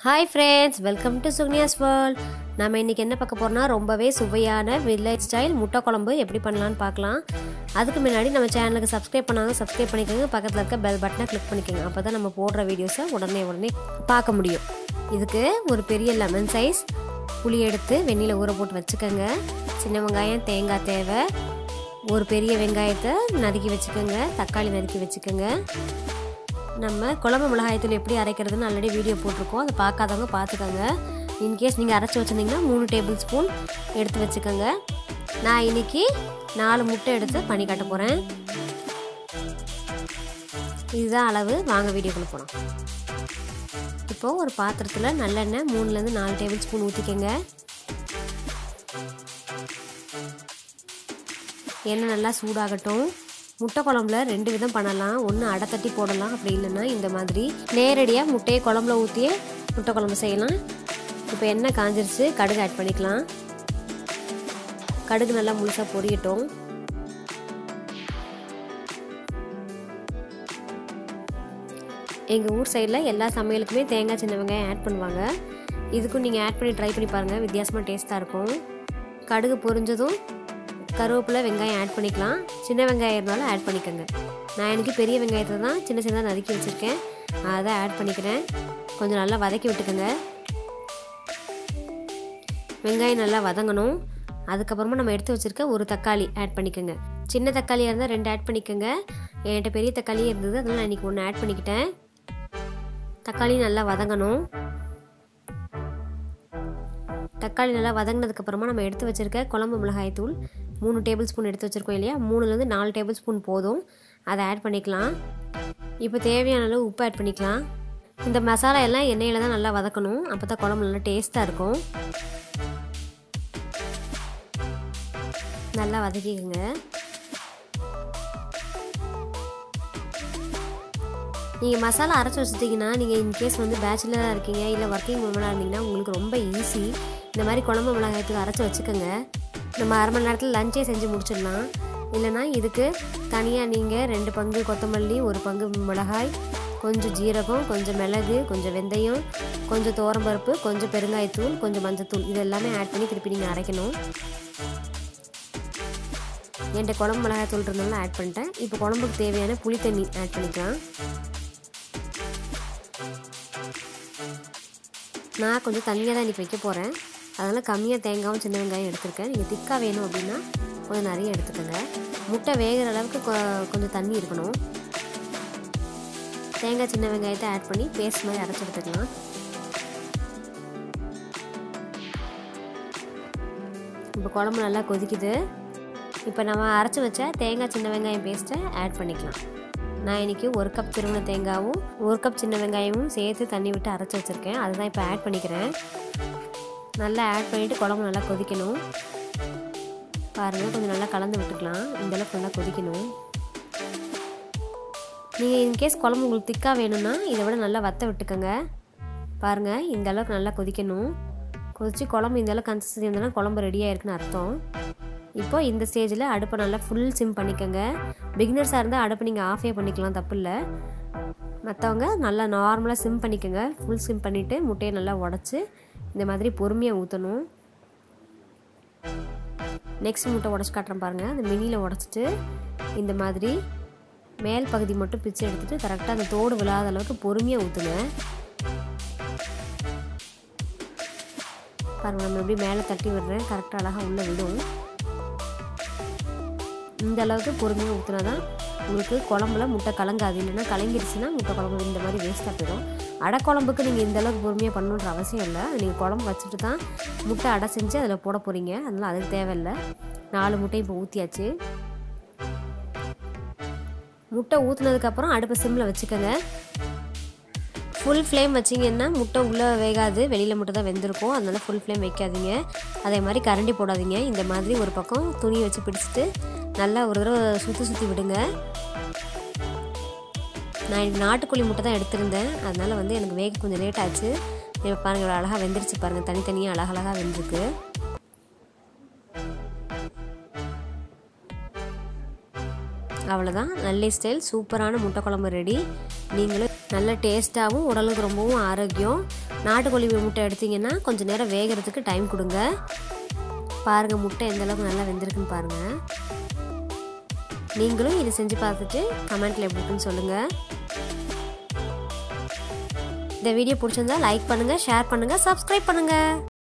hi friends welcome to சுக்னியாஸ் world நம்ம இன்றைக்கி என்ன பார்க்க போகிறோம்னா ரொம்பவே சுவையான வில்லேஜ் ஸ்டைல் முட்டை குழம்பு எப்படி பண்ணலான்னு பார்க்கலாம் அதுக்கு முன்னாடி நம்ம சேனலுக்கு சப்ஸ்கிரைப் பண்ணாங்க சப்ஸ்கிரைப் பண்ணிக்கோங்க பக்கத்தில் இருக்க பெல் பட்டனை கிளிக் பண்ணிக்கோங்க அப்போ தான் நம்ம போடுற வீடியோஸை உடனே உடனே பார்க்க முடியும் இதுக்கு ஒரு பெரிய லெமன் சைஸ் புளி எடுத்து வெந்நில ஊற போட்டு வச்சுக்கோங்க சின்ன வெங்காயம் தேங்காய் தேவை ஒரு பெரிய வெங்காயத்தை நறுக்கி வச்சுக்கோங்க தக்காளி நறுக்கி வச்சுக்கோங்க நம்ம குழம்பு மிளகாய்த்தூள் எப்படி அரைக்கிறதுன்னு ஆல்ரெடி வீடியோ போட்டிருக்கோம் அதை பார்க்காதவங்க பார்த்துக்கோங்க இன்கேஸ் நீங்கள் அரைச்சி வச்சுருந்தீங்கன்னா மூணு டேபிள் ஸ்பூன் எடுத்து வச்சுக்கோங்க நான் இன்னைக்கு நாலு முட்டை எடுத்து பண்ணி காட்ட போகிறேன் இதுதான் அளவு வாங்க வீடியோக்குள்ளே போகலாம் இப்போது ஒரு பாத்திரத்தில் நல்லெண்ணெய் மூணுலேருந்து நாலு டேபிள் ஸ்பூன் ஊற்றிக்கோங்க எண்ணெய் நல்லா சூடாகட்டும் முட்டை குழம்புல ரெண்டு விதம் பண்ணலாம் ஒன்று அடை தட்டி போடலாம் அப்படி இல்லைன்னா இந்த மாதிரி நேரடியாக முட்டையை குழம்புல ஊற்றியே முட்டை குழம்பு செய்யலாம் இப்போ எண்ணெய் காஞ்சிருச்சு கடுகு ஆட் பண்ணிக்கலாம் கடுகு நல்லா முழுசாக பொரியட்டும் எங்கள் ஊர் சைடில் எல்லா சமையலுக்குமே தேங்காய் சின்ன வெங்காயம் ஆட் பண்ணுவாங்க இதுக்கும் நீங்கள் ஆட் பண்ணி ட்ரை பண்ணி பாருங்கள் வித்தியாசமாக டேஸ்ட்டாக இருக்கும் கடுகு பொரிஞ்சதும் கருவேப்பிலை வெங்காயம் ஆட் பண்ணிக்கலாம் சின்ன வெங்காயம் இருந்தாலும் ஆட் பண்ணிக்கோங்க நான் எனக்கு பெரிய வெங்காயத்தை தான் சின்ன சின்னதாக நறுக்கி வச்சுருக்கேன் அதை ஆட் பண்ணிக்கிறேன் கொஞ்சம் நல்லா வதக்கி விட்டுக்கோங்க வெங்காயம் நல்லா வதங்கணும் அதுக்கப்புறமா நம்ம எடுத்து வச்சுருக்க ஒரு தக்காளி ஆட் பண்ணிக்கோங்க சின்ன தக்காளியாக இருந்தால் ரெண்டு ஆட் பண்ணிக்கோங்க என்கிட்ட பெரிய தக்காளியே இருந்தது அதனால் நான் இன்றைக்கி ஒன்று ஆட் பண்ணிக்கிட்டேன் தக்காளி நல்லா வதங்கணும் தக்காளி நல்லா வதங்கினதுக்கப்புறமா நம்ம எடுத்து வச்சுருக்க குழம்பு மிளகாய் தூள் மூணு டேபிள் ஸ்பூன் எடுத்து வச்சுருக்கோம் இல்லையா மூணுலேருந்து நாலு டேபிள் ஸ்பூன் போதும் அதை ஆட் பண்ணிக்கலாம் இப்போ தேவையான அளவு உப்பு ஆட் பண்ணிக்கலாம் இந்த மசாலா எல்லாம் எண்ணெயில் தான் நல்லா வதக்கணும் அப்போ தான் குழம்பு நல்லா டேஸ்ட்டாக இருக்கும் நல்லா வதக்கிக்கோங்க நீங்கள் மசாலா அரைச்சி வச்சுட்டிங்கன்னா நீங்கள் இன்கேஸ் வந்து பேச்சுலராக இருக்கீங்க இல்லை ஒர்க்கிங் உமனாக இருந்தீங்கன்னா உங்களுக்கு ரொம்ப ஈஸி இந்த மாதிரி குழம்பு மிளகாயத்துக்கு அரைச்சி வச்சுக்கோங்க நம்ம அரை மணி நேரத்தில் லஞ்சே செஞ்சு முடிச்சிடலாம் இல்லைனா இதுக்கு தனியாக நீங்கள் ரெண்டு பங்கு கொத்தமல்லி ஒரு பங்கு மிளகாய் கொஞ்சம் ஜீரகம் கொஞ்சம் மிளகு கொஞ்சம் வெந்தயம் கொஞ்சம் தோரம்பருப்பு கொஞ்சம் பெருங்காயத்தூள் கொஞ்சம் மஞ்சத்தூள் இது எல்லாமே ஆட் பண்ணி திருப்பி நீங்கள் அரைக்கணும் என்கிட்ட குழம்பு மிளகாய் தூள் இருந்தாலும் ஆட் பண்ணிட்டேன் இப்போ குழம்புக்கு தேவையான புளி தண்ணி ஆட் பண்ணிக்கலாம் நான் கொஞ்சம் தண்ணியாக தான் இன்றைக்கி வைக்க போகிறேன் அதனால் கம்மியாக தேங்காயும் சின்ன வெங்காயம் எடுத்திருக்கேன் நீங்கள் திக்காக வேணும் அப்படின்னா கொஞ்சம் நிறைய எடுத்துக்கோங்க முட்டை வேகிற அளவுக்கு கொஞ்சம் தண்ணி இருக்கணும் தேங்காய் சின்ன வெங்காயத்தை ஆட் பண்ணி பேஸ்ட் மாதிரி அரைச்சி எடுத்துக்கலாம் இப்போ குழம்பு நல்லா கொதிக்குது இப்போ நம்ம அரைச்சி வச்ச தேங்காய் சின்ன வெங்காயம் பேஸ்ட்டை ஆட் பண்ணிக்கலாம் நான் இன்றைக்கி ஒரு கப் திருமண தேங்காயும் ஒரு கப் சின்ன வெங்காயமும் சேர்த்து தண்ணி விட்டு அரைச்சி வச்சுருக்கேன் அதுதான் இப்போ ஆட் பண்ணிக்கிறேன் நல்லா ஆட் பண்ணிவிட்டு குழம்பு நல்லா கொதிக்கணும் பாருங்கள் கொஞ்சம் நல்லா கலந்து விட்டுக்கலாம் இந்தளவுக்கு நல்லா கொதிக்கணும் நீங்கள் இன்கேஸ் குழம்பு உங்களுக்கு திக்காக வேணும்னா இதை விட நல்லா வத்த விட்டுக்கோங்க பாருங்கள் இந்த அளவுக்கு நல்லா கொதிக்கணும் கொதித்து குழம்பு இந்த அளவுக்கு கன்சிஸ்டன்சி இருந்ததுன்னா குழம்பு ரெடியாக இருக்குன்னு அர்த்தம் இப்போ இந்த ஸ்டேஜில் அடுப்பை நல்லா ஃபுல் சிம் பண்ணிக்கோங்க பிகினர்ஸாக இருந்தால் அடுப்பை நீங்கள் ஆஃபே பண்ணிக்கலாம் தப்பு இல்லை மற்றவங்க நல்லா நார்மலாக சிம் பண்ணிக்கோங்க ஃபுல் சிம் பண்ணிவிட்டு முட்டையை நல்லா உடச்சி இந்த மாதிரி பொறுமையாக ஊற்றணும் நெக்ஸ்ட் முட்டை உடச்சி காட்டுறேன் பாருங்கள் அந்த மினியில் உடச்சிட்டு இந்த மாதிரி மேல் பகுதி மட்டும் பிச்சு எடுத்துகிட்டு கரெக்டாக அந்த தோடு விழாத அளவுக்கு பொறுமையாக ஊற்றுங்க பாருங்கள் நம்ம எப்படி மேலே தட்டி விடுறேன் கரெக்டாக அழகாக உள்ளே விடும் இந்த அளவுக்கு பொறுமையாக ஊற்றினா தான் உங்களுக்கு குழம்புல முட்டை கலங்காது இல்லைன்னா கலங்கிருச்சுன்னா முட்டை குழம்பு இந்த மாதிரி வேஸ்ட்டாக போயிடும் அடை குழம்புக்கு நீங்கள் இந்த அளவுக்கு பொறுமையாக பண்ணணுன்ற அவசியம் இல்லை நீங்கள் குழம்பு வச்சுட்டு தான் முட்டை அடை செஞ்சு அதில் போட போகிறீங்க அதனால் அதுக்கு தேவையில்லை நாலு முட்டை இப்போ ஊற்றியாச்சு முட்டை ஊற்றுனதுக்கப்புறம் அடுப்பை சிம்மில் வச்சுக்கோங்க ஃபுல் ஃப்ளேம் வச்சிங்கன்னா முட்டை உள்ளே வேகாது வெளியில் மட்டும் தான் வெந்திருக்கும் அதனால் ஃபுல் ஃப்ளேம் வைக்காதீங்க அதே மாதிரி கரண்டி போடாதீங்க இந்த மாதிரி ஒரு பக்கம் துணி வச்சு பிடிச்சிட்டு நல்லா ஒரு தடவை சுற்றி சுற்றி விடுங்க நான் நாட்டுக்கோழி முட்டை தான் எடுத்திருந்தேன் அதனால் வந்து எனக்கு வேக கொஞ்சம் லேட் ஆச்சு இப்போ பாருங்கள் இவ்வளோ அழகாக வெந்துருச்சு பாருங்கள் தனித்தனியாக அழகழகாக வெந்திருக்கு அவ்வளோதான் நல்ல ஸ்டைல் சூப்பரான முட்டை குழம்பு ரெடி நீங்களும் நல்ல டேஸ்ட்டாகவும் உடலுக்கு ரொம்பவும் ஆரோக்கியம் நாட்டுக்கோழி முட்டை எடுத்திங்கன்னா கொஞ்சம் நேரம் வேகிறதுக்கு டைம் கொடுங்க பாருங்கள் முட்டை எந்த அளவுக்கு நல்லா வெந்திருக்குன்னு பாருங்கள் நீங்களும் இது செஞ்சு பார்த்துட்டு கமெண்ட்டில் எப்படி இருக்குன்னு சொல்லுங்கள் இந்த வீடியோ பிடிச்சிருந்தா லைக் பண்ணுங்கள் ஷேர் பண்ணுங்கள் சப்ஸ்கிரைப் பண்ணுங்கள்